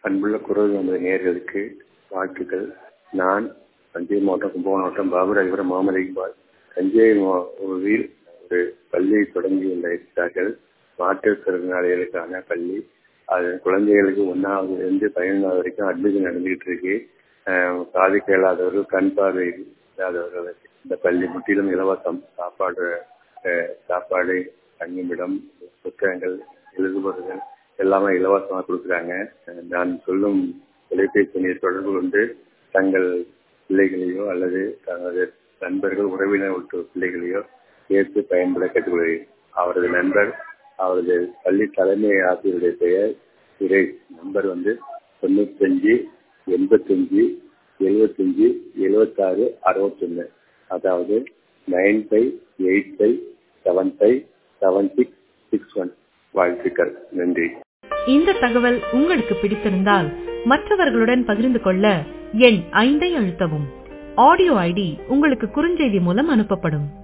அன்புள்ள குரல் நமது நேர்களுக்கு வாழ்த்துக்கள் நான் தஞ்சை மாவட்டம் கும்பகோணம் மாவட்டம் பாபுராஜபுரம் முகமது இக்பால் தஞ்சை மாவட்டத்தில் ஒரு பள்ளியை தொடங்கி இருக்கிறார்கள் மாற்றுத்திறனாளிகளுக்கான பள்ளி அது குழந்தைகளுக்கு ஒன்றாவதுலேருந்து பதினொன்றாவது வரைக்கும் அட்மிஷன் நடந்துகிட்டு இருக்கு காது கேளாதவர்கள் கண் பார்வை இல்லாதவர்கள் இந்த பள்ளி முற்றிலும் இலவசம் சாப்பாடு சாப்பாடு தங்குமிடம் புத்தகங்கள் எழுதுபவர்கள் எல்லாமே இலவசமாக கொடுக்குறாங்க நான் சொல்லும் தொலைபேசி தொடர்பு கொண்டு தங்கள் பிள்ளைகளையோ அல்லது தனது நண்பர்கள் உறவினர் உள்ள பிள்ளைகளையோ சேர்த்து பயன்பட கேட்டுக்கொள்கிறேன் அவரது நண்பர் அவரது பள்ளி தலைமை ஆசிரியருடைய பெயர் சுரேஷ் நம்பர் வந்து தொண்ணூத்தஞ்சு எண்பத்தஞ்சு எழுபத்தஞ்சு எழுபத்தாறு அறுபத்தொன்று அதாவது nine five eight five seven five seven six six one வாழ்த்துக்கள் நன்றி இந்த தகவல் உங்களுக்கு பிடித்திருந்தால் மற்றவர்களுடன் பகிர்ந்து கொள்ள எண் ஐந்தை அழுத்தவும் ஆடியோ ஐடி உங்களுக்கு குறுஞ்செய்தி மூலம் அனுப்பப்படும்